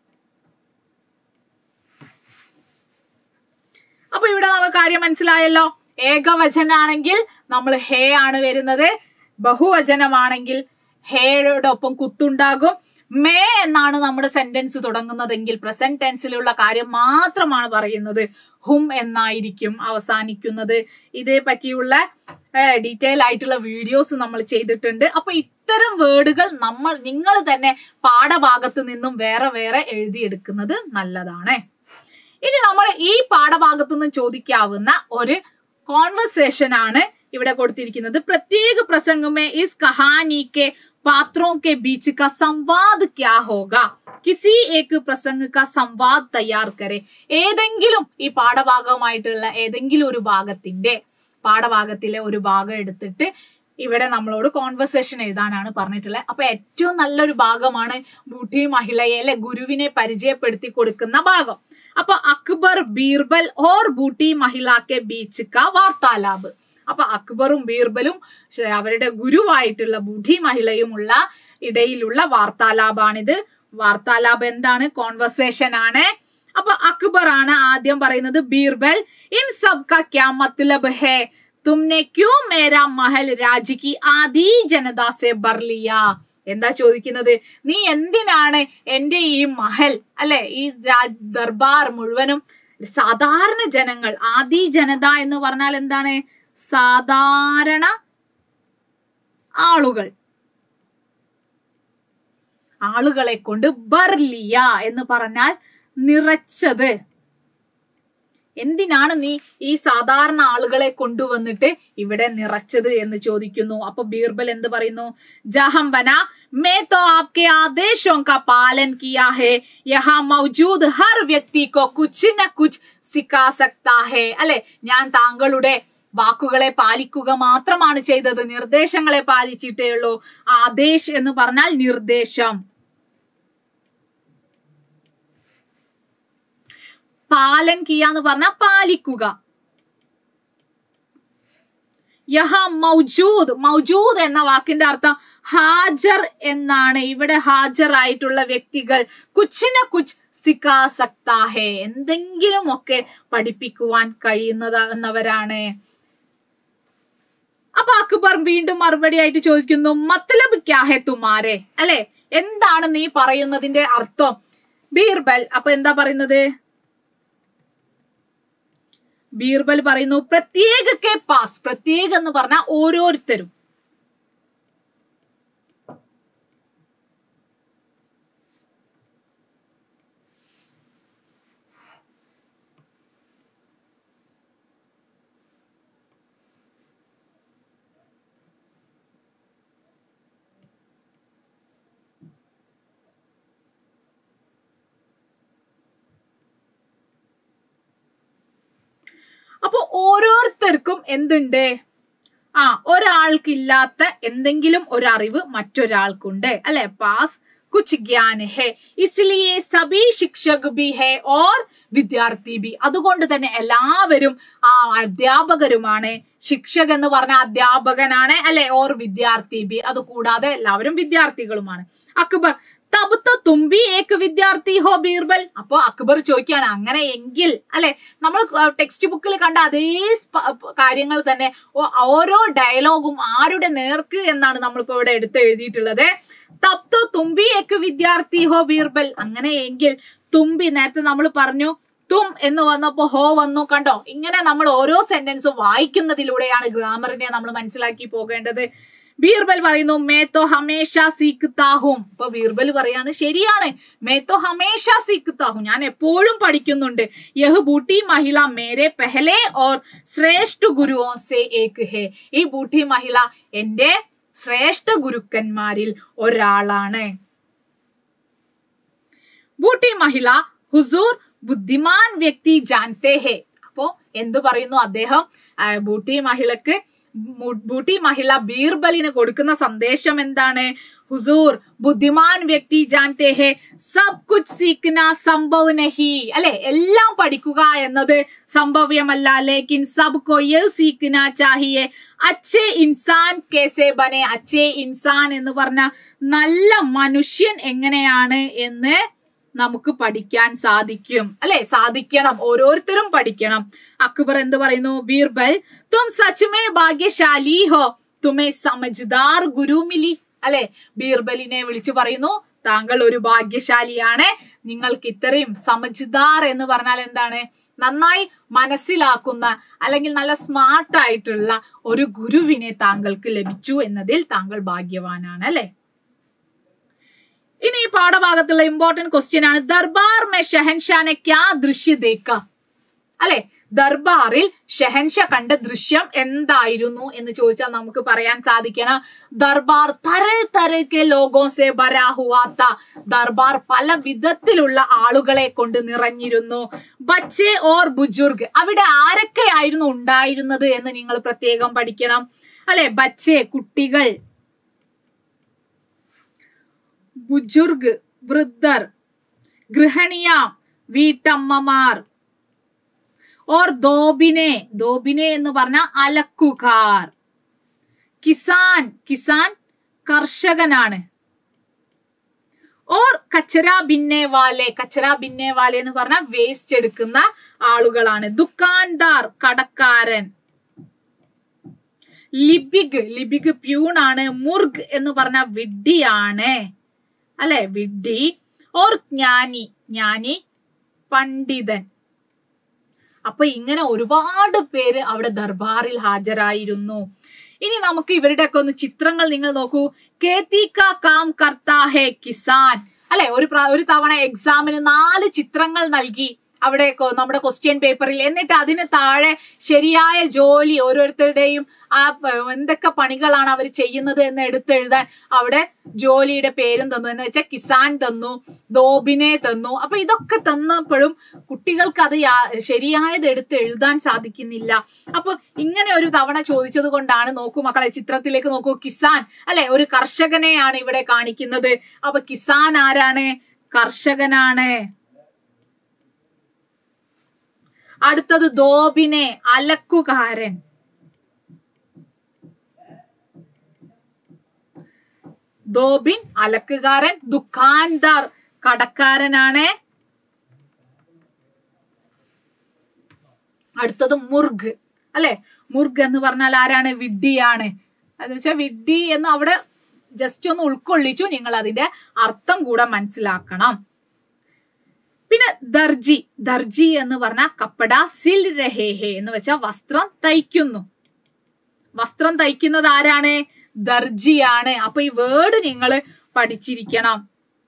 അപ്പൊ ഇവിടെ നമുക്ക് കാര്യം മനസ്സിലായല്ലോ ഏകവചനാണെങ്കിൽ നമ്മൾ ഹേ ആണ് വരുന്നത് ബഹുവചനമാണെങ്കിൽ ഹേയുടെ ഒപ്പം കുത്തുണ്ടാകും മേ എന്നാണ് നമ്മുടെ സെന്റൻസ് തുടങ്ങുന്നതെങ്കിൽ പ്രസന്റ് ടെൻസിലുള്ള കാര്യം മാത്രമാണ് പറയുന്നത് ഹും എന്നായിരിക്കും അവസാനിക്കുന്നത് ഇതേ പറ്റിയുള്ള ഡീറ്റെയിൽ ആയിട്ടുള്ള വീഡിയോസ് നമ്മൾ ചെയ്തിട്ടുണ്ട് അപ്പൊ ഇത്തരം വേർഡുകൾ നമ്മൾ നിങ്ങൾ തന്നെ പാഠഭാഗത്ത് നിന്നും വേറെ വേറെ എഴുതിയെടുക്കുന്നത് നല്ലതാണ് ഇനി നമ്മൾ ഈ പാഠഭാഗത്ത് നിന്ന് ചോദിക്കാവുന്ന ഒരു കോൺവെർസേഷൻ ആണ് ഇവിടെ കൊടുത്തിരിക്കുന്നത് പ്രത്യേക പ്രസംഗമേ ഇസ് കഹാനി के पात्रों के बीच का संवाद क्या होगा किसी एक പ്രസംഗ का संवाद തയ്യാർ करे ഏതെങ്കിലും ഈ പാഠഭാഗമായിട്ടുള്ള ഏതെങ്കിലും ഒരു ഭാഗത്തിന്റെ പാഠഭാഗത്തിലെ ഒരു ഭാഗം എടുത്തിട്ട് ഇവിടെ നമ്മളോട് കോൺവെർസേഷൻ എഴുതാനാണ് പറഞ്ഞിട്ടുള്ളത് അപ്പൊ ഏറ്റവും നല്ലൊരു ഭാഗമാണ് ബൂട്ടി മഹിളയെ അല്ലെ ഗുരുവിനെ പരിചയപ്പെടുത്തി കൊടുക്കുന്ന ഭാഗം അപ്പൊ അക്ബർ ബീർബൽ ഓർ ബൂട്ടി മഹിളാക്കെ ബീച്ച് ക വാർത്താലാബ് അപ്പൊ അക്ബറും ബീർബലും ശ- അവരുടെ ഗുരുവായിട്ടുള്ള ബുദ്ധി മഹിളയുമുള്ള ഇടയിലുള്ള വാർത്താലാപാണിത് വാർത്താലാപ് എന്താണ് കോൺവെർസേഷൻ ആണ് അപ്പൊ അക്ബർ ആണ് ആദ്യം പറയുന്നത് ബീർബൽ ഇൻ സബ് കാ ക്യാ മത്ലബ് ഹേ തുമ്നെ ക്യൂ മേരാ മഹൽ രാജ് കി ആദി ജനതാ സെ ബർലിയ എന്താ ചോദിക്കുന്നത് നീ എന്തിനാണ് എന്റെ ഈ മഹൽ അല്ലെ ഈ രാ- ദർബാർ മുഴുവനും സാധാരണ ജനങ്ങൾ ആദി ജനത എന്ന് പറഞ്ഞാൽ എന്താണ് സാധാരണ ആളുകൾ ആളുകളെ കൊണ്ട് ബർലിയ എന്ന് പറഞ്ഞാൽ നിറച്ചത് എന്തിനാണ് നീ ഈ സാധാരണ ആളുകളെ കൊണ്ടുവന്നിട്ട് ഇവിടെ നിറച്ചത് എന്ന് ചോദിക്കുന്നു അപ്പൊ ബീർബൽ എന്ത് പറയുന്നു ജഹംബന മേ तो आपके आदेशों का पालन किया है यहाँ मौजूद हर व्यक्ति को कुछ न कुछ सिखा सकता है അല്ലെ ഞാൻ താങ്കളുടെ വാക്കുകളെ പാലിക്കുക മാത്രമാണ് ചെയ്തത് നിർദ്ദേശങ്ങളെ പാലിച്ചിട്ടേ ഉള്ളൂ ആദേശ് എന്ന് പറഞ്ഞാൽ നിർദ്ദേശം പാലൻ കിയ എന്ന് പറഞ്ഞാൽ പാലിക്കുക യഹ മൗജൂദ് മൗജൂദ് എന്ന വാക്കിന്റെ അർത്ഥം ഹാജർ എന്നാണ് ഇവിടെ ഹാജർ ആയിട്ടുള്ള വ്യക്തികൾ കുച്ചിന കുച്ച് സിക്കാ സക്താഹേ എന്തെങ്കിലും ഒക്കെ പഠിപ്പിക്കുവാൻ കഴിയുന്നതാകുന്നവരാണ് അപ്പൊ അക്ബർ വീണ്ടും മറുപടി ആയിട്ട് ചോദിക്കുന്നു മത്ലബ് ക്യാഹെ തുമാരെ അല്ലെ എന്താണ് നീ പറയുന്നതിന്റെ അർത്ഥം ബീർബൽ അപ്പൊ എന്താ പറയുന്നത് ബീർബൽ പറയുന്നു പ്രത്യേക കെ പാസ് പ്രത്യേക എന്ന് പറഞ്ഞാൽ ഓരോരുത്തരും അപ്പൊ ഓരോരുത്തർക്കും എന്തുണ്ട് ആ ഒരാൾക്കില്ലാത്ത എന്തെങ്കിലും ഒരു അറിവ് മറ്റൊരാൾക്കുണ്ട് അല്ലെ പാസ് കുച്ച് ജ്ഞാൻ ഹെ ഇസ്ലിയെ സബി ശിക്ഷക് ബി ഹെ ഓർ വിദ്യാർത്ഥി ബി അതുകൊണ്ട് തന്നെ എല്ലാവരും ആ അധ്യാപകരുമാണ് ശിക്ഷക് എന്ന് പറഞ്ഞ അധ്യാപകനാണ് അല്ലെ ഓർ വിദ്യാർത്ഥി ബി അത് കൂടാതെ എല്ലാവരും വിദ്യാർത്ഥികളുമാണ് അക്ബർ തബ് തോ തുമ്പി ഏക്ക് വിദ്യാർത്ഥി ഹോ ബീർബൽ അപ്പോ അക്ബർ ചോദിക്കുകയാണ് അങ്ങനെ എങ്കിൽ അല്ലെ നമ്മൾ ടെക്സ്റ്റ് ബുക്കിൽ കണ്ട അതേ സ്പ- കാര്യങ്ങൾ തന്നെ ഓ- ഓരോ ഡയലോഗും ആരുടെ നേർക്ക് എന്നാണ് നമ്മളിപ്പോ ഇവിടെ എടുത്ത് എഴുതിയിട്ടുള്ളത് തബ് തോ തുമ്പി ഏക്ക് വിദ്യാർത്ഥി ഹോ ബീർബൽ അങ്ങനെ എങ്കിൽ തുമ്പി നേരത്തെ നമ്മൾ പറഞ്ഞു തും എന്ന് വന്നപ്പോ ഹോ വന്നു കണ്ടോ ഇങ്ങനെ നമ്മൾ ഓരോ സെന്റൻസും വായിക്കുന്നതിലൂടെയാണ് ഗ്രാമറിനെ നമ്മൾ മനസ്സിലാക്കി പോകേണ്ടത് ബീർബൽ പറയുന്നു മേത്തോ ഹമേഷ സീക്താഹും ഇപ്പൊ ബീർബൽ പറയാണ് ശരിയാണ് മേത്തോ ഹമേഷ സീക്താഹും ഞാൻ എപ്പോഴും പഠിക്കുന്നുണ്ട് യഹ് ബൂട്ടി മഹിള മേരെ പെഹലെ ഓർ ശ്രേഷ്ഠ ഗുരുവോ സെ ഏക് ഹേ ഈ ബൂട്ടി മഹിള എന്റെ ശ്രേഷ്ഠ ഗുരുക്കന്മാരിൽ ഒരാളാണ് ബൂട്ടി മഹിള ഹുസൂർ ബുദ്ധിമാൻ വ്യക്തി ജാൻതേ ഹേ അപ്പോ എന്തു പറയുന്നു അദ്ദേഹം ആ, ബൂട്ടി മഹിളക്ക് മു- ബൂട്ടി മഹിള ബീർബലിന് കൊടുക്കുന്ന സന്ദേശം എന്താണ് ഹുസൂർ ബുദ്ധിമാൻ വ്യക്തി ജാൻതേ ഹെ സബ് കുച്ച് സീഖ്ന സംഭവ് നഹി അല്ലെ എല്ലാം പഠിക്കുക എന്നത് സംഭവ്യമല്ല ലേക്കിൻ സബ് കോ യേ സീഖ്ന ചാഹിയെ അച്ഛേ ഇൻസാൻ കേസെ ബനെ അച്ഛേ ഇൻസാൻ എന്ന് പറഞ്ഞ നല്ല മനുഷ്യൻ എങ്ങനെയാണ് എന്ന് നമുക്ക് പഠിക്കാൻ സാധിക്കും അല്ലെ സാധിക്കണം ഓരോരുത്തരും പഠിക്കണം അക്ബർ എന്ത് പറയുന്നു ബീർബൽ തും സച്മേ ഭാഗ്യശാലി ഹോ തുമേ സമജ്ദാർ ഗുരു മിലി അല്ലെ ബീർബലിനെ വിളിച്ചു പറയുന്നു താങ്കൾ ഒരു ഭാഗ്യശാലിയാണ് നിങ്ങൾക്ക് ഇത്രയും സമജ്ദാർ എന്ന് പറഞ്ഞാൽ എന്താണ് നന്നായി മനസ്സിലാക്കുന്ന അല്ലെങ്കിൽ നല്ല സ്മാർട്ട് ആയിട്ടുള്ള ഒരു ഗുരുവിനെ താങ്കൾക്ക് ലഭിച്ചു എന്നതിൽ താങ്കൾ ഭാഗ്യവാനാണ് അല്ലെ ഇനി ഈ പാഠഭാഗത്തുള്ള ഇമ്പോർട്ടന്റ് ക്വസ്റ്റ്യൻ ആണ് ദർബാർ മേ ഷെഹൻഷാനെ ക്യാ ദൃശ്യ ദേക്ക അല്ലെ ദർബാറിൽ ഷെഹൻഷ കണ്ട ദൃശ്യം എന്തായിരുന്നു എന്ന് ചോദിച്ചാൽ നമുക്ക് പറയാൻ സാധിക്കണം ദർബാർ തര തരക്കെ ലോകോ സെ ഭരാ ഹുവാത്ത ദർബാർ പല വിധത്തിലുള്ള ആളുകളെ കൊണ്ട് നിറഞ്ഞിരുന്നു ബച്ചെ ഓർ ബുജുർഗ് അവിടെ ആരൊക്കെയായിരുന്നു ഉണ്ടായിരുന്നത് എന്ന് നിങ്ങൾ പ്രത്യേകം പഠിക്കണം അല്ലെ ബച്ചെ കുട്ടികൾ ബുജുർഗ് വൃദ്ധർ ഗൃഹണിയ വീട്ടമ്മമാർ ഓർ ദോബിനെ ദോബിനെ എന്ന് പറഞ്ഞ അലക്കുകാർ കിസാൻ കിസാൻ കർഷകനാണ് ഓർ കച്ചറ ബിന്നെ വാലെ കച്ചറ ബിന്നെ വാലെ എന്ന് പറഞ്ഞ വേസ്റ്റ് എടുക്കുന്ന ആളുകളാണ് ദുക്കാൻദാർ കടക്കാരൻ ലിബിഗ് ലിബിഗ് പ്യൂൺ ആണ് മുർഗ് എന്ന് പറഞ്ഞ വിഡ്ഢിയാണ് അല്ലെ വിഡ്ഢി ഓർ ജ്ഞാനി ജ്ഞാനി പണ്ഡിതൻ അപ്പൊ ഇങ്ങനെ ഒരുപാട് പേര് അവിടെ ദർബാറിൽ ഹാജരായിരുന്നു ഇനി നമുക്ക് ഇവരുടെ ഒക്കെ ഒന്ന് ചിത്രങ്ങൾ നിങ്ങൾ നോക്കൂ കേത്തിക്ക കാം കർത്താ ഹേ കിസാൻ അല്ലെ ഒരു പ്രാ- ഒരു തവണ എക്സാമിന് നാല് ചിത്രങ്ങൾ നൽകി അവിടെ കൊ- നമ്മുടെ ക്വസ്റ്റ്യൻ പേപ്പറിൽ എന്നിട്ട് അതിന് താഴെ ശരിയായ ജോലി ഓരോരുത്തരുടെയും ആ പ- എന്തൊക്കെ പണികളാണ് അവർ ചെയ്യുന്നത് എന്ന് എടുത്തെഴുതാൻ അവിടെ ജോലിയുടെ പേരും തന്നു എന്ന് വെച്ചാൽ കിസാൻ തന്നു ദോബിനെ തന്നു അപ്പൊ ഇതൊക്കെ തന്നപ്പോഴും കുട്ടികൾക്ക് അത് യാ- ശരിയായത് എടുത്ത് എഴുതാൻ സാധിക്കുന്നില്ല അപ്പൊ ഇങ്ങനെ ഒരു തവണ ചോദിച്ചത് കൊണ്ടാണ് നോക്കൂ മക്കളെ ചിത്രത്തിലേക്ക് നോക്കൂ കിസാൻ അല്ലെ ഒരു കർഷകനെയാണ് ഇവിടെ കാണിക്കുന്നത് അപ്പൊ കിസാൻ ആരാണ് കർഷകനാണ് അടുത്തത് ദോബിനെ അലക്കുകാരൻ ദോബിൻ അലക്കുകാരൻ ദുഃഖാൻദാർ കടക്കാരനാണ് അടുത്തത് മുർഗ് അല്ലെ മുർഗ് എന്ന് പറഞ്ഞാൽ ആരാണ് വിഡ്ഢിയാണ് എന്ന് വെച്ചാൽ വിഡ്ഢി എന്ന് അവിടെ ജസ്റ്റ് ഒന്ന് ഉൾക്കൊള്ളിച്ചു നിങ്ങൾ അതിന്റെ അർത്ഥം കൂടെ മനസ്സിലാക്കണം പിന്നെ ദർജി ദർജി എന്ന് പറഞ്ഞാൽ കപ്പട സിൽ രഹേ ഹേ എന്ന് വെച്ചാൽ വസ്ത്രം തയ്ക്കുന്നു വസ്ത്രം തയ്ക്കുന്നത് ആരാണ് ദർജിയാണ് അപ്പൊ ഈ വേർഡ് നിങ്ങൾ പഠിച്ചിരിക്കണം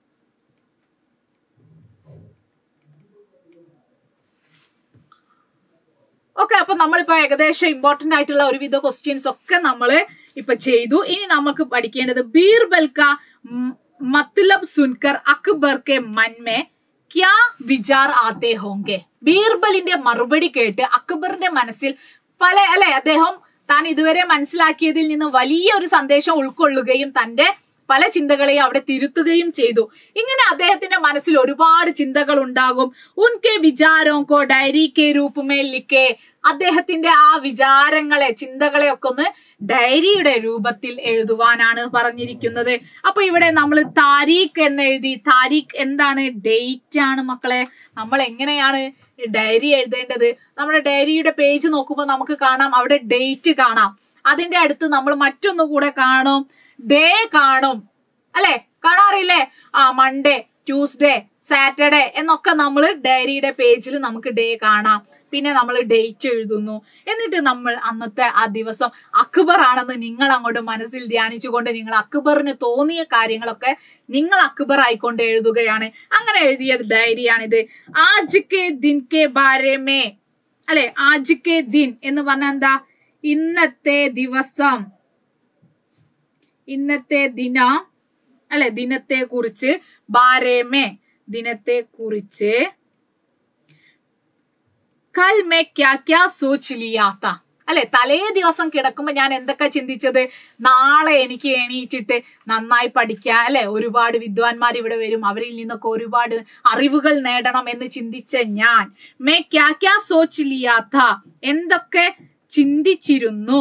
ഓക്കെ അപ്പൊ നമ്മളിപ്പോ ഏകദേശം ഇമ്പോർട്ടന്റ് ആയിട്ടുള്ള ഒരുവിധ ക്വസ്റ്റ്യൻസ് ഒക്കെ നമ്മൾ ഇപ്പൊ ചെയ്തു ഇനി നമുക്ക് പഠിക്കേണ്ടത് ബീർബൽ കാ മ- മത്ലബ് സുൻകർ അക്ബർ കെ മൻമേ ക്യാ വിചാർ ആത്തെ ഹോങ്കെ ബീർബലിന്റെ മറുപടി കേട്ട് അക്ബറിന്റെ മനസ്സിൽ പല അല്ലെ അദ്ദേഹം താൻ ഇതുവരെ മനസ്സിലാക്കിയതിൽ നിന്ന് വലിയ ഒരു സന്ദേശം ഉൾക്കൊള്ളുകയും തന്റെ പല ചിന്തകളെയും അവിടെ തിരുത്തുകയും ചെയ്തു ഇങ്ങനെ അദ്ദേഹത്തിന്റെ മനസ്സിൽ ഒരുപാട് ചിന്തകൾ ഉണ്ടാകും ഉൻകെ വിചാരോ കോ ഡയറി കെ രൂപമേ ലിക്കേ അദ്ദേഹത്തിന്റെ ആ വിചാരങ്ങളെ ചിന്തകളെ ഒക്കെ ഒന്ന് ഡയറിയുടെ രൂപത്തിൽ എഴുതുവാനാണ് പറഞ്ഞിരിക്കുന്നത് അപ്പൊ ഇവിടെ നമ്മൾ താരീഖ് എന്ന് എഴുതി താരീഖ് എന്താണ് ഡേറ്റ് ആണ് മക്കളെ നമ്മൾ എങ്ങനെയാണ് ഡയറി എഴുതേണ്ടത് നമ്മുടെ ഡയറിയുടെ പേജ് നോക്കുമ്പോൾ നമുക്ക് കാണാം അവിടെ ഡേറ്റ് കാണാം അതിന്റെ അടുത്ത് നമ്മൾ മറ്റൊന്നു കൂടെ കാണും ഡേ കാണും അല്ലെ കാണാറില്ലേ ആ മൺഡേ ട്യൂസ്ഡേ സാറ്റർഡേ എന്നൊക്കെ നമ്മൾ ഡയറിയുടെ പേജിൽ നമുക്ക് ഡേ കാണാം പിന്നെ നമ്മൾ ഡേറ്റ് എഴുതുന്നു എന്നിട്ട് നമ്മൾ അന്നത്തെ ആ ദിവസം അക്ബർ ആണെന്ന് നിങ്ങൾ അങ്ങോട്ട് മനസ്സിൽ ധ്യാനിച്ചുകൊണ്ട് നിങ്ങൾ അക്ബറിന് തോന്നിയ കാര്യങ്ങളൊക്കെ നിങ്ങൾ അക്ബർ ആയിക്കൊണ്ട് എഴുതുകയാണ് അങ്ങനെ എഴുതിയ ഡയറിയാണിത് ആജ് കെ ദിൻ കെ ബാരമേ അല്ലെ ആജ് കെ ദിൻ എന്ന് പറഞ്ഞാൽ എന്താ ഇന്നത്തെ ദിവസം ഇന്നത്തെ ദിന അല്ലെ ദിനത്തെ കുറിച്ച് ബാരേമേ ദിനത്തെ കുറിച്ച് കൽ മേ ക്യാ ക്യാ സോച്ച് ലിയാത്ത അല്ലെ തലേ ദിവസം കിടക്കുമ്പോൾ ഞാൻ എന്തൊക്കെ ചിന്തിച്ചത് നാളെ എനിക്ക് എണീറ്റിട്ട് നന്നായി പഠിക്കാൻ അല്ലെ ഒരുപാട് വിദ്വാൻമാർ ഇവിടെ വരും അവരിൽ നിന്നൊക്കെ ഒരുപാട് അറിവുകൾ നേടണം എന്ന് ചിന്തിച്ച ഞാൻ മേ ക്യാ ക്യാ സോച്ച് ലിയാത്ത എന്തൊക്കെ ചിന്തിച്ചിരുന്നു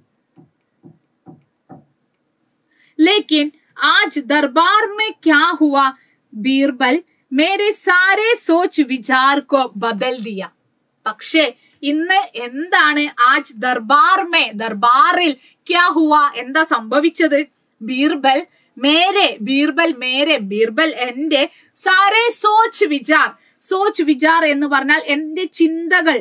लेकिन आज दरबार में क्या हुआ बीरबल मेरे सारे सोच विचार को बदल दिया പക്ഷേ ഇന്ന് എന്താണ് ആജ് ദർബാർമേ ദർബാറിൽ ക്യാ ഹുവ എന്താ സംഭവിച്ചത് ബീർബൽ മേരെ ബീർബൽ മേരെ ബീർബൽ എന്റെ സാരേ സോച്ച് വിചാർ സോച്ച് വിചാർ എന്ന് പറഞ്ഞാൽ എന്റെ ചിന്തകൾ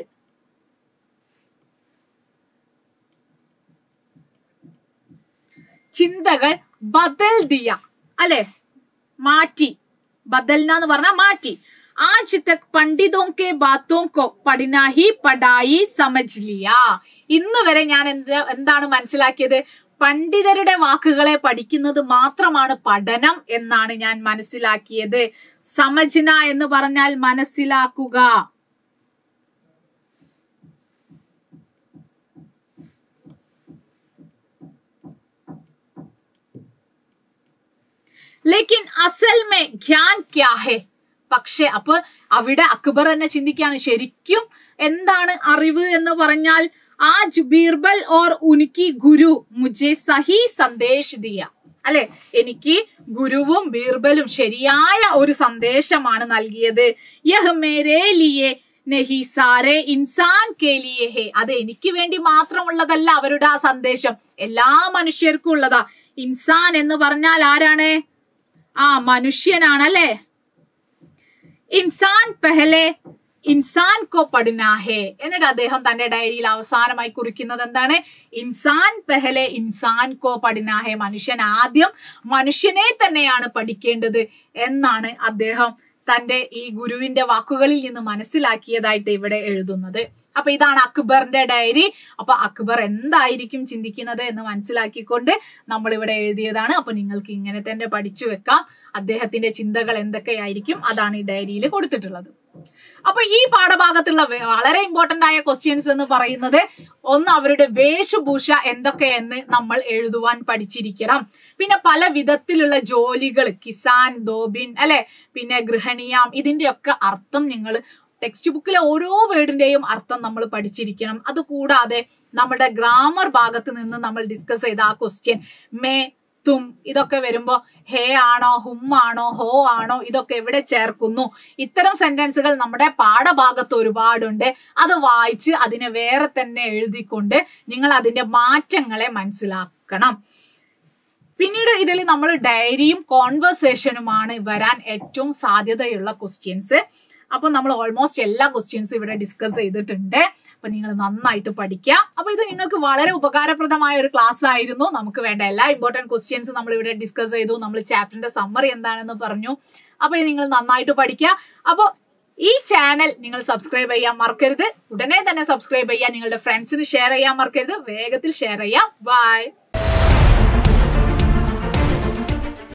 ചിന്തകൾ ബദൽ ദിയ അല്ലെ മാറ്റി ബദൽന എന്ന് പറഞ്ഞാൽ മാറ്റി ആജ് തക് പണ്ഡിതോं के बातों को പഠിനാ ഹി പഠായി സമജ് ലിയ ഇന്ന് വരെ ഞാൻ എന്ത് എന്താണ് മനസ്സിലാക്കിയത് പണ്ഡിതരുടെ വാക്കുകളെ പഠിക്കുന്നത് മാത്രമാണ് പഠനം എന്നാണ് ഞാൻ മനസ്സിലാക്കിയത് സമജ്ന എന്ന് പറഞ്ഞാൽ മനസ്സിലാക്കുക ലേക്കിൻ അസൽ മേ ജ്ഞാൻ ക്യാ ഹെ പക്ഷെ അപ്പൊ അവിടെ അക്ബർ എന്നെ ചിന്തിക്കുകയാണ് ശരിക്കും എന്താണ് അറിവ് എന്ന് പറഞ്ഞാൽ ആജ് ബീർബൽ ഓർ ഉനിക്ക് ഗുരു മുജെ സഹി സന്ദേശ് ദിയ അല്ലെ എനിക്ക് ഗുരുവും ബീർബലും ശരിയായ ഒരു സന്ദേശമാണ് നൽകിയത് യഹ് മേരേ ലിയെ നഹി സാരെ ഇൻസാൻ കെ ലിയെ ഹേ അത് എനിക്ക് വേണ്ടി മാത്രമുള്ളതല്ല അവരുടെ ആ സന്ദേശം എല്ലാ മനുഷ്യർക്കും ഉള്ളതാ ഇൻസാൻ എന്ന് പറഞ്ഞാൽ ആരാണ് ആ മനുഷ്യനാണ് അല്ലെ ഇൻസാൻ പെഹലെ ഇൻസാൻ കോ പഠിനാഹേ എന്നിട്ട് അദ്ദേഹം തന്റെ ഡയറിയിൽ അവസാനമായി കുറിക്കുന്നത് എന്താണ് ഇൻസാൻ പെഹലെ ഇൻസാൻ കോ പഠിനാഹേ മനുഷ്യൻ ആദ്യം മനുഷ്യനെ തന്നെയാണ് പഠിക്കേണ്ടത് എന്നാണ് അദ്ദേഹം തന്റെ ഈ ഗുരുവിന്റെ വാക്കുകളിൽ നിന്ന് മനസ്സിലാക്കിയതായിട്ട് ഇവിടെ എഴുതുന്നത് അപ്പൊ ഇതാണ് അക്ബറിന്റെ ഡയറി അപ്പൊ അക്ബർ എന്തായിരിക്കും ചിന്തിക്കുന്നത് എന്ന് മനസ്സിലാക്കിക്കൊണ്ട് നമ്മൾ ഇവിടെ എഴുതിയതാണ് അപ്പൊ നിങ്ങൾക്ക് ഇങ്ങനെ തന്നെ പഠിച്ചു വെക്കാം അദ്ദേഹത്തിന്റെ ചിന്തകൾ എന്തൊക്കെയായിരിക്കും അതാണ് ഈ ഡയറിയിൽ കൊടുത്തിട്ടുള്ളത് അപ്പൊ ഈ പാഠഭാഗത്തുള്ള വേ- വളരെ ഇമ്പോർട്ടന്റ് ആയ ക്വസ്റ്റ്യൻസ് എന്ന് പറയുന്നത് ഒന്ന് അവരുടെ വേഷഭൂഷ എന്തൊക്കെയെന്ന് നമ്മൾ എഴുതുവാൻ പഠിച്ചിരിക്കണം പിന്നെ പല വിധത്തിലുള്ള ജോലികൾ കിസാൻ ദോബിൻ അല്ലെ പിന്നെ ഗൃഹണീയാം ഇതിന്റെയൊക്കെ അർത്ഥം നിങ്ങൾ ടെക്സ്റ്റ് ബുക്കിലെ ഓരോ വേർഡിന്റെയും അർത്ഥം നമ്മൾ പഠിച്ചിരിക്കണം അതുകൂടാതെ നമ്മുടെ ഗ്രാമർ ഭാഗത്ത് നിന്ന് നമ്മൾ ഡിസ്കസ് ചെയ്ത ആ ക്വസ്റ്റ്യൻ മേ തും ഇതൊക്കെ വരുമ്പോ ഹേ ആണോ ഹും ആണോ ഹോ ആണോ ഇതൊക്കെ എവിടെ ചേർക്കുന്നു ഇത്തരം സെന്റൻസുകൾ നമ്മുടെ പാഠഭാഗത്ത് ഒരുപാടുണ്ട് അത് വായിച്ച് അതിനെ വേറെ തന്നെ എഴുതിക്കൊണ്ട് നിങ്ങൾ അതിന്റെ മാറ്റങ്ങളെ മനസ്സിലാക്കണം പിന്നീട് ഇതിൽ നമ്മൾ ഡയറിയും കോൺവെർസേഷനുമാണ് വരാൻ ഏറ്റവും സാധ്യതയുള്ള ക്വസ്റ്റ്യൻസ് അപ്പൊ നമ്മൾ ഓൾമോസ്റ്റ് എല്ലാ ക്വസ്റ്റ്യൻസും ഇവിടെ ഡിസ്കസ് ചെയ്തിട്ടുണ്ട് അപ്പൊ നിങ്ങൾ നന്നായിട്ട് പഠിക്കുക അപ്പൊ ഇത് നിങ്ങൾക്ക് വളരെ ഉപകാരപ്രദമായ ഒരു ക്ലാസ് ആയിരുന്നു നമുക്ക് വേണ്ട എല്ലാ ഇമ്പോർട്ടന്റ് ക്വസ്റ്റ്യൻസും നമ്മൾ ഇവിടെ ഡിസ്കസ് ചെയ്തു നമ്മൾ ചാപ്റ്ററിന്റെ സമ്മറി എന്താണെന്ന് പറഞ്ഞു അപ്പൊ ഇത് നിങ്ങൾ നന്നായിട്ട് പഠിക്കുക അപ്പൊ ഈ ചാനൽ നിങ്ങൾ സബ്സ്ക്രൈബ് ചെയ്യാൻ മറക്കരുത് ഉടനെ തന്നെ സബ്സ്ക്രൈബ് ചെയ്യാൻ നിങ്ങളുടെ ഫ്രണ്ട്സിന് ഷെയർ ചെയ്യാൻ മറക്കരുത് വേഗത്തിൽ ഷെയർ ചെയ്യാം ബൈ